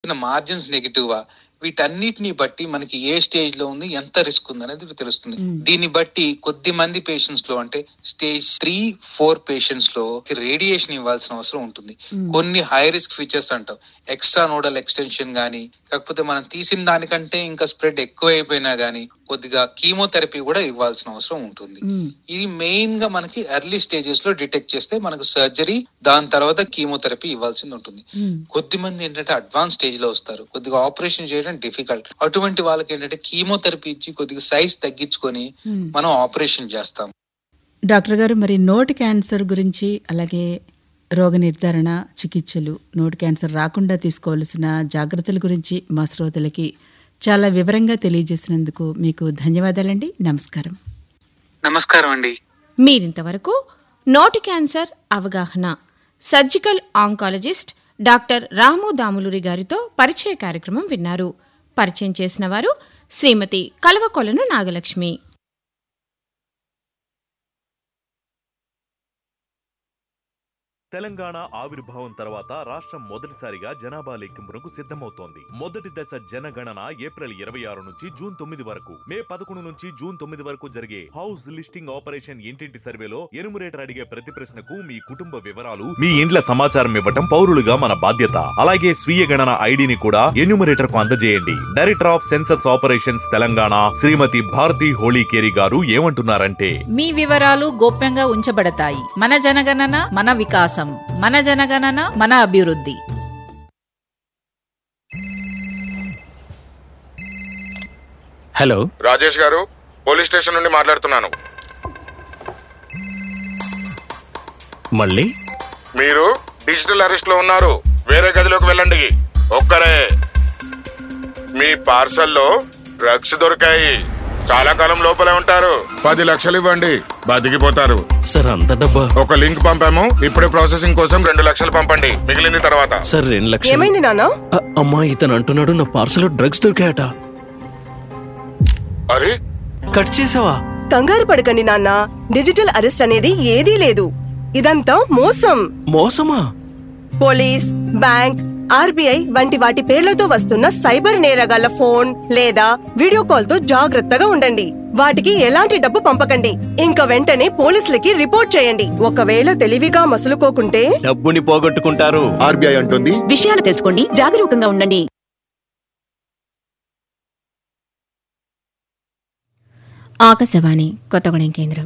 margins నెగిటివా వీటన్నిటిని బట్టి మనకి ఏ స్టేజ్ లో ఉంది ఎంత రిస్క్ ఉంది అనేది తెలుస్తుంది దీన్ని బట్టి కొద్ది మంది పేషెంట్స్ లో అంటే స్టేజ్ త్రీ ఫోర్ పేషెంట్స్ లో రేడియేషన్ ఇవ్వాల్సిన అవసరం ఉంటుంది కొన్ని హై రిస్క్ ఫీచర్స్ అంటాం ఎక్స్ట్రా నోడల్ ఎక్స్టెన్షన్ గానీ కాకపోతే మనం తీసిన దానికంటే ఇంకా స్ప్రెడ్ ఎక్కువ అయిపోయినా గానీ కొద్దిగా కీమోథెరపీ కూడా ఇవ్వాల్సిన అవసరం ఉంటుంది ఇది మెయిన్ గా మనకి ఎర్లీ స్టేజెస్ లో డిటెక్ట్ చేస్తే మనకు సర్జరీ దాని తర్వాత కీమోథెరపీ ఇవ్వాల్సింది ఉంటుంది కొద్ది మంది ఏంటంటే అడ్వాన్స్ స్టేజ్ లో వస్తారు కొద్దిగా ఆపరేషన్ చేయడం డిఫికల్ట్ అటువంటి వాళ్ళకి ఏంటంటే కీమోథెరపీ ఇచ్చి కొద్దిగా సైజ్ తగ్గించుకొని మనం ఆపరేషన్ చేస్తాం డాక్టర్ గారు మరి నోటి క్యాన్సర్ గురించి అలాగే రోగ నిర్ధారణ చికిత్సలు నోటి క్యాన్సర్ రాకుండా తీసుకోవాల్సిన జాగ్రత్తల గురించి మా శ్రోతలకి చాలా వివరంగా తెలియజేసినందుకు మీకు ధన్యవాదాలండి నమస్కారం నమస్కారం అండి మీరింతవరకు నోటి క్యాన్సర్ అవగాహన surgical oncologist doctor Ramu Damuluri గారితో పరిచయ కార్యక్రమం విన్నారు పరిచయం చేసిన వారు శ్రీమతి కలవకొలను నాగలక్ష్మి తెలంగాణ ఆవిర్భావం తర్వాత రాష్ట్రం మొదటిసారిగా జనాభా లెక్కింపునకు సిద్ధమవుతోంది మొదటి దశ జనగణన ఏప్రిల్ ఇరవై ఆరు నుంచి జూన్ తొమ్మిది వరకు మే పదకొండు నుంచి జూన్ తొమ్మిది వరకు జరిగే హౌస్ లిస్టింగ్ ఆపరేషన్ ఇంటింటి సర్వేలో ఎనుమరేటర్ అడిగే ప్రతి ప్రశ్నకు మీ కుటుంబ వివరాలు మీ ఇండ్ల సమాచారం ఇవ్వటం పౌరులుగా మన బాధ్యత అలాగే స్వీయ గణన ఐడిని కూడా ఎన్యూమరేటర్ కు అందజేయండి director of census operations Telangana Srimati Bharathi Hollikeri గారు ఏమంటున్నారంటే మీ వివరాలు గోప్యంగా ఉంచబడతాయి మన జనగణన మన వికాసం మన జనగణన మన అభివృద్ధి హలో రాజేష్ గారు పోలీస్ స్టేషన్ నుండి మాట్లాడుతున్నాను మళ్ళీ మీరు డిజిటల్ అరెస్ట్ లో ఉన్నారు వేరే గదిలోకి వెళ్ళండి ఒక్కరే మీ పార్సల్లో డ్రగ్స్ దొరికాయి చాలా కాలం లోపలే ఉంటారు పది లక్షలు ఇవ్వండి బతికిపోతారు సార్ అంత డబ్బా ఒక లింక్ పంపాము ఇప్పుడే ప్రాసెసింగ్ కోసం రెండు లక్షలు పంపండి మిగిలింది తర్వాత సార్ రెండు లక్షలు ఏమైంది నాన్న అ- అమ్మా ఇతను అంటున్నాడు నా పార్సల్ డ్రగ్స్ దొరికాయట అరే కట్ చేసావా కంగారు పడకండి నాన్న డిజిటల్ అరెస్ట్ అనేది ఏదీ లేదు ఇదంతా మోసం మోసమా పోలీస్ బ్యాంక్ ఆర్బీఐ వంటి వాటి పేర్లతో వస్తున్న సైబర్ నేరగాళ్ల ఫోన్ లేదా వీడియో కాల్ తో జాగ్రత్తగా ఉండండి వాటికి ఎలాంటి డబ్బు పంపకండి ఇంకా వెంటనే పోలీసులకి రిపోర్ట్ చేయండి ఒకవేళ తెలివిగా మసులుకోకుంటే డబ్బుని పోగొట్టుకుంటారు ఆర్బీఐ అంటుంది విషయాలు తెలుసుకోండి జాగరూకంగా ఉండండి ఆకాశవాణి కొత్తగూడెం కేంద్రం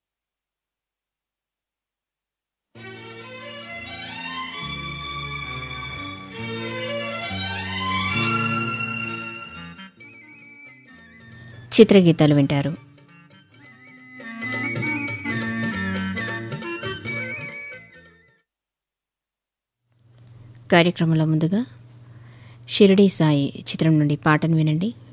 చిత్రగీతాలు వింటారు కార్యక్రమంలో ముందుగా షిరిడీ సాయి చిత్రం నుండి పాటను వినండి